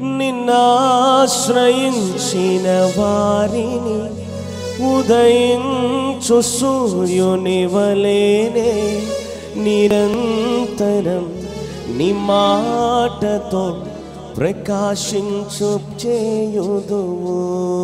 నిన్నాశ్రయించిన వారిని ఉదయించు సూర్యుని వలేనే నిరంతరం నీ మాటతో ప్రకాశించు చేయుదువు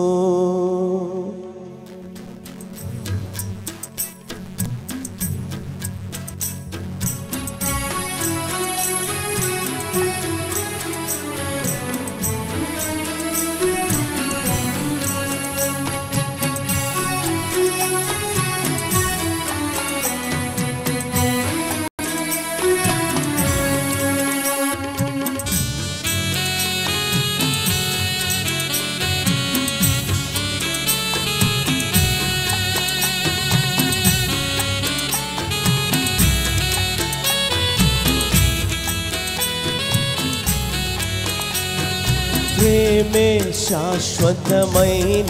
ప్రేమే శాశ్వతమైన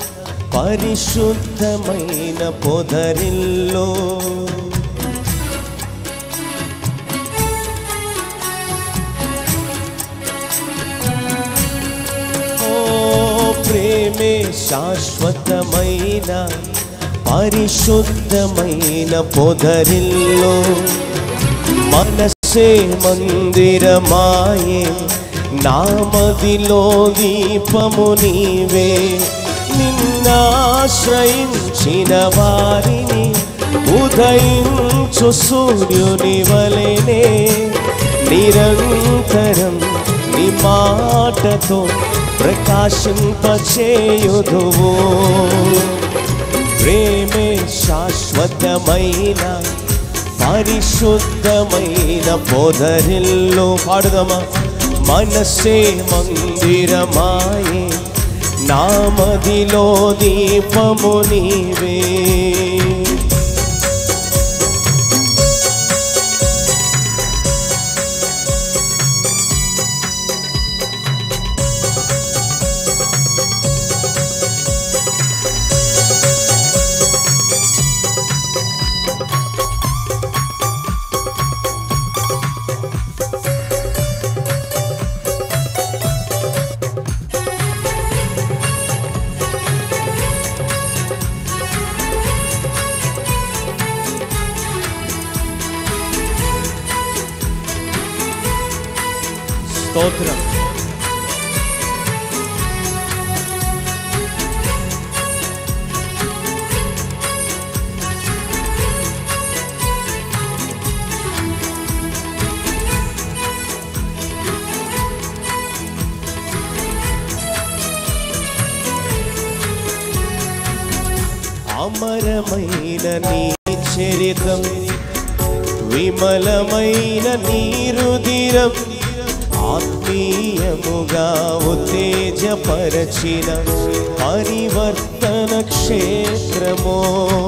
పరిశుద్ధమైన పొదరిల్లో ఓ ప్రేమే శాశ్వతమైన పరిశుద్ధమైన పొదరిల్లో మనసే మందిరమాయే నామదిలో దీపము నీవే నిన్నాశ్రయించిన వారిని ఉదయించు సూర్యుని వలెనే నిరంతరం నీ మాటతో ప్రకాశింపచేయుదువు ప్రేమే శాశ్వతమైన పరిశుద్ధమైన పొదరిల్లు పాడుదమా మనసే మందిరమాయే నామదిలో దీపము నీవే స్తోత్రం అమరమైన నీ చరితం విమలమైన నీరుదిరం ఆత్మీయముగా ఉత్తేజపరచిన పరివర్తన క్షేత్రమో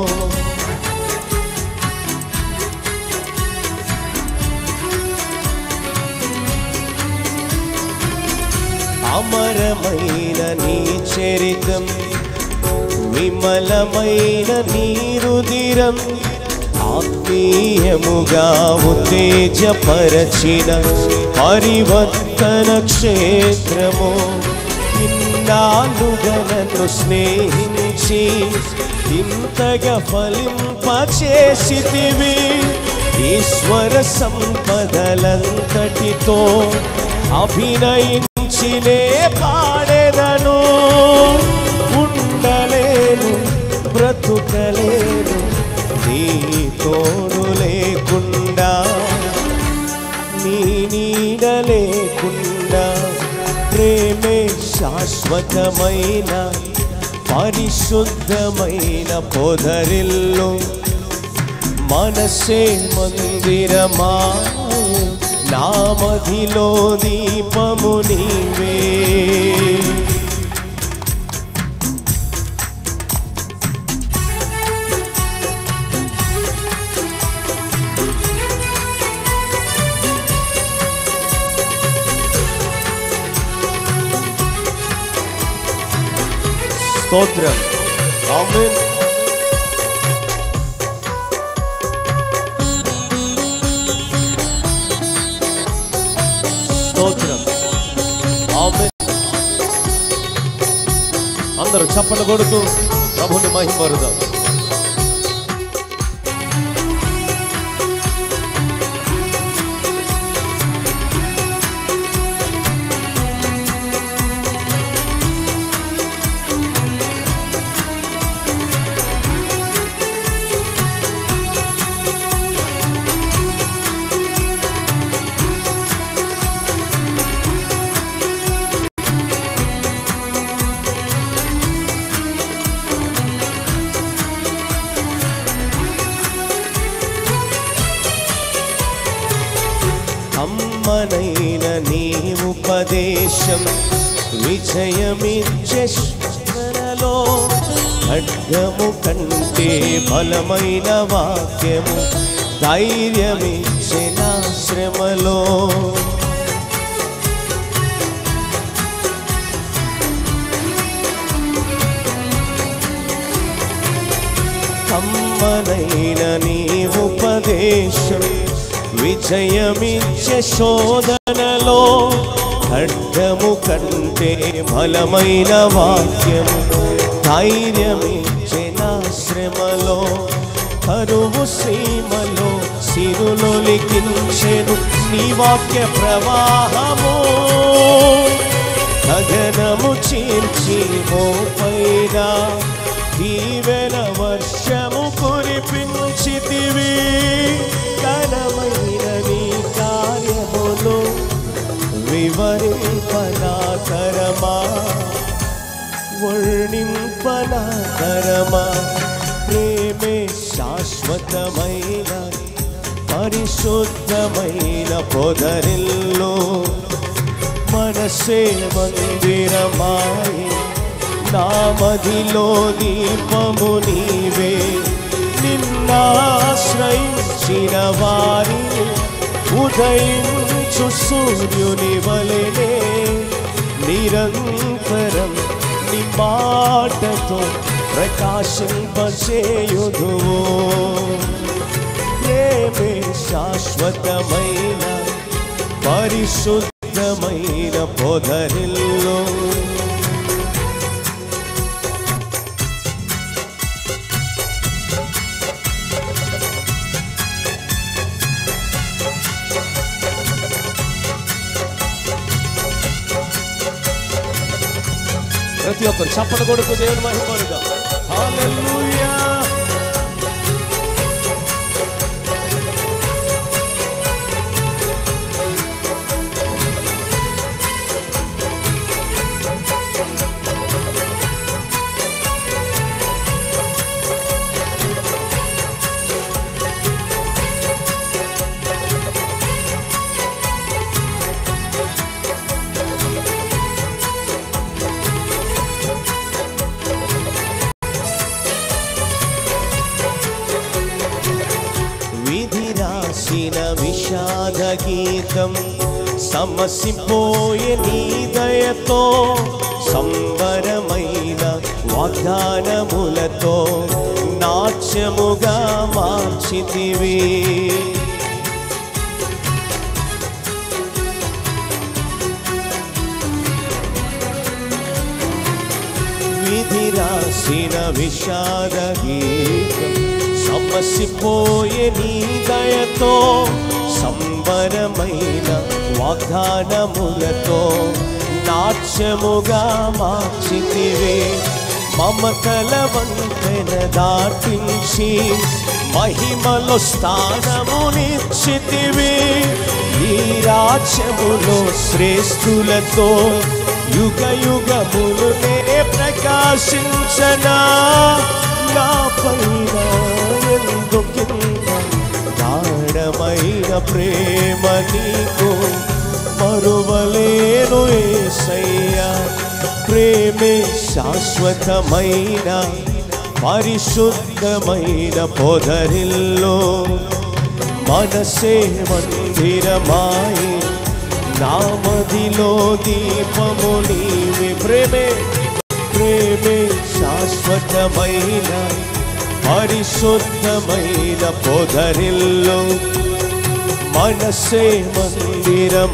అమరమైన నీ చరితం విమలమైన నీరుదిరం ఆత్మీయముగా ఉత్తేజపరచిన పరివర్తన క్షేత్రము ఇన్నాళ్ళుగా నన్ను స్నేహించి ఇంతగా ఫలింపచేసితివి ఈశ్వర సంపదలంతటితో అభినయించినే పాడేదను ఉండలేను బ్రతుకలేను నీ తోడు లేకుండా నీ నీడ లేకుండా ప్రేమే శాశ్వతమైన పరిశుద్ధమైన పొదరిల్లు మనసే మందిరమా నామదిలో దీపము నీవే స్తోత్రం ఆమేన్ స్తోత్రం ఆమె అందరూ చప్పలు కొడుతూ ప్రభుని మహిమరుదాం అమ్మనైన నీ ఉపదేశం విజయమిచ్చే శ్రమలో ఖడ్గము కంటే బలమైన వాక్యము ధైర్యమిచ్చిన శ్రమలో అమ్మనైన నీ ఉపదేశం విజయమిచ్చే శోధనలో ఖడ్గము కంటే బలమైన వాక్యము ధైర్యమిచ్చిన శ్రమలో కరువు సీమలో సిరులు లిఖించెను నీ వాక్య ప్రవాహము గగనము చీల్చి మోపైన దీవెన వర్షము కురిపించితివి ఘనమైన నీ కార్యములు వివరింపనాకరమా వర్ణింపనాకరమా ప్రేమే శాశ్వతమైన పరిశుద్ధమైన పొదరిల్లో మనసే మందిరమాయి నామదిలో దీపము నీవే నిన్నాశ్రయించిన వారి ఉదయించు సూర్యుని వలెనే నిరంతరం నీ మాటతో ప్రకాశింపచేయుదువు ప్రేమే శాశ్వతమైన పరిశుద్ధమైన పొదరిల్లో ప్రతి ఒక్కరు చప్పట కొడుకు దేవుని మహిమలుగా హల్లెలూయా విధి రాసిన విషాద గీతం సమసిపోయే నీ దయతో సంబరమైన వాగ్దానములతో నాట్యముగా మార్చితివి విధి రాసిన విషాద గీతం సమసిపోయే నీ దయతో సంబరమైన వాగ్దానములతో నాట్యముగా మార్చితివే మమతల వంతెన దాటించి మహిమలో స్థానమునిచ్చితివి ఈ రాజ్యములో శ్రేష్ఠులతో యుగ యుగములునే ప్రకాశించనా నా పైన ఎందుకింత గాఢమైన ప్రేమ నీకు మరువలేను ఏసయ్యా ప్రేమే శాశ్వతమైన పరిశుద్ధమైన పొదరిల్లో మనసే మందిరమాయి నామదిలో దీపము నీవే ప్రేమే ప్రేమే శాశ్వతమైన పరిశుద్ధమైన పొదరిల్లో మనసే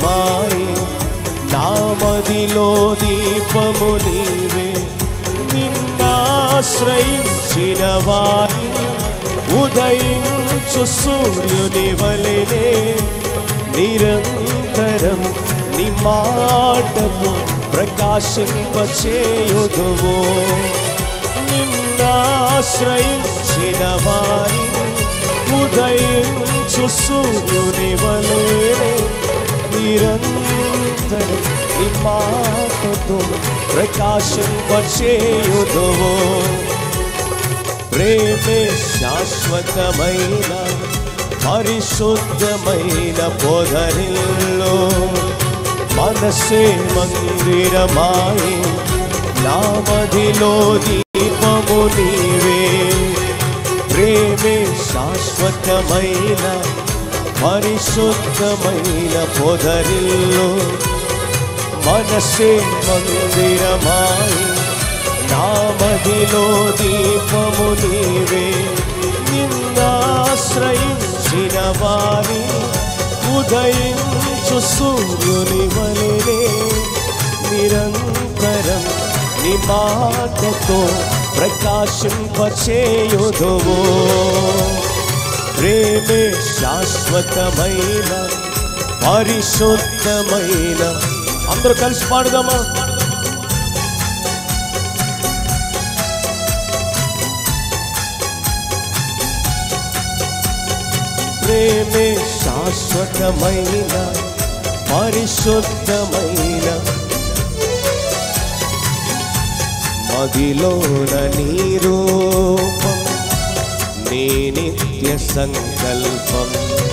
మందిరమాయి నామదిలో దీపము నీవే నిన్న నిన్నాశ్రయించిన వారి ఉదయించు సూర్యుని వలెనే నిరంతరం నీ మాటకు ప్రకాశింపచేయుదువో నిన్నాశ్రయించిన వారి ఉదయించు సూర్యుని వలెనే నిరంతరం నీ మాటతో ప్రకాశింపచేయుదువో ప్రేమే శాశ్వతమైన పరిశుద్ధమైన పొదరిల్లో మనసే మందిరమాయి నామదిలో దీపము నీవే ప్రేమే శాశ్వతమైన పరిశుద్ధమైన పొదరిల్లో మనసే మందిరమాయి నామదిలో దీపము నీవే నిన్నాశ్రయించిన వారి ఉదయించు సూర్యుని వలెనే నిరంతరం నీ మాటతో ప్రకాశింపచేయుదువో ప్రేమే శాశ్వతమైన పరిశుద్ధమైన అందరూ కలిసి పాడుదామా ప్రేమే శాశ్వతమైన పరిశుద్ధమైన మదిలోన నీ రూపం నీ నిత్య సంకల్పం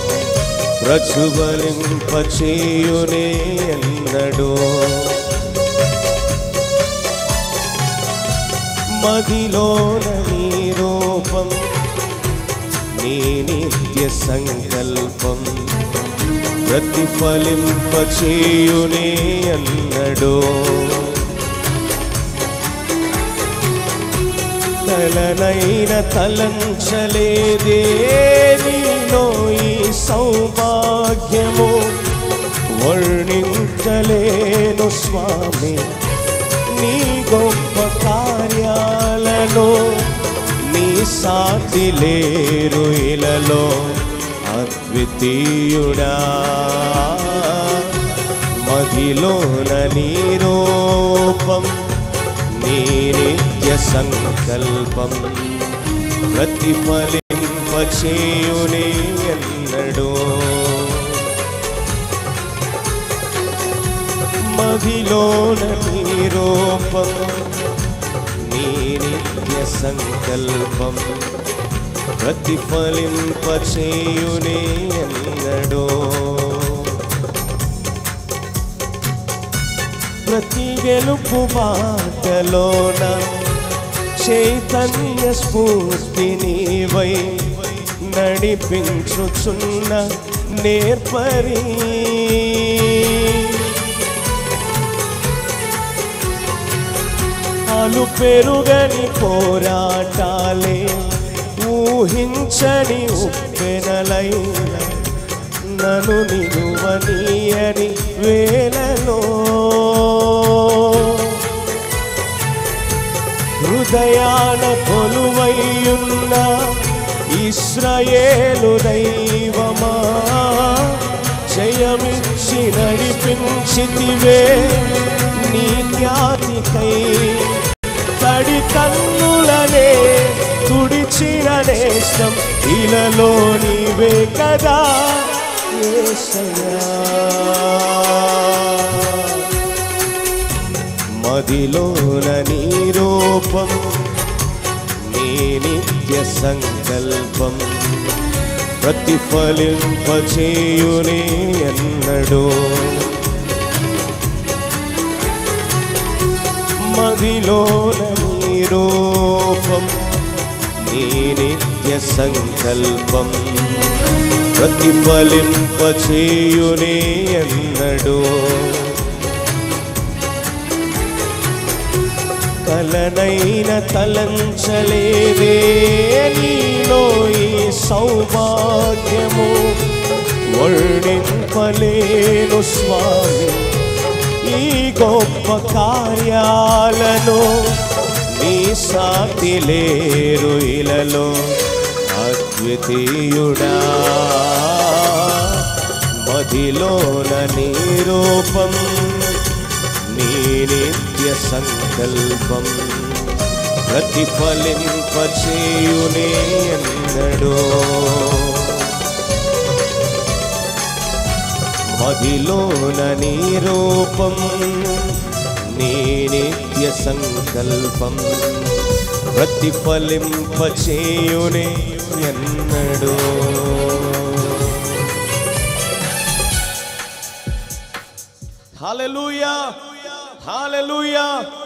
ప్రచుబలింపచేయునే ఎన్నడూ మదిలోన నీ రూపం నీ నిత్య సంకల్పం ప్రతిఫలింపచేయునే అన్నడో తలనైన తలంచలేదే నీలో ఈ సౌభాగ్యము వర్ణించలేను స్వామి నీ గొప్ప కార్యాలను నీ సాటి లేరు ఇలలో అద్వితీయుడా మదిలోన నీ రూపం నీ నిత్య సంకల్పం ప్రతిఫలింపచేయునే ఎన్నడూ మదిలోన నీ రూపం నీ నిత్య సంకల్పం ప్రతిఫలింపచేయునే ఎన్నడో ప్రతి గెలుపు బాటలోన చైతన్య స్ఫూర్తి నీవై నడిపించుచున్న నేర్పరి అలు పెరుగని పోరాటాలే ఊహించని ఉప్పెనలైన నన్ను నిలువనీయని వేలలో హృదయాన కొలువైయున్న ఇస్రాయేలు దైవమా జయమిచ్చి నడిపించితివే నీ ఖ్యాతికై తడి కన్నులనే తుడిచిన నేస్తం ఇలలో నీవే కదా యేసయ్యా మదిలోన నీ రూపం నీ నిత్య సంకల్పం ప్రతిఫలింపచేయునే ఎన్నడూ మదిలోన నీ రూపం నీ నిత్య సంకల్పం ప్రతిఫలింపచేయునే ఎన్నడూ కలనైన తలంచలేదే నీలో ఈ సౌభాగ్యము వర్ణింపలేను స్వామి ఈ గొప్ప కార్యాలను నీ సాటి లేరు ఇలలో అద్వితీయుడా మదిలోన నీ రూపం నీ నిత్య సంకల్పం ప్రతిఫలింపచేయునే ఎన్నడో మదిలోన నీ రూపం నీ నిత్య సంకల్పం ప్రతిఫలింపచేయునే ఎన్నడో హల్లెలూయా హల్లెలూయా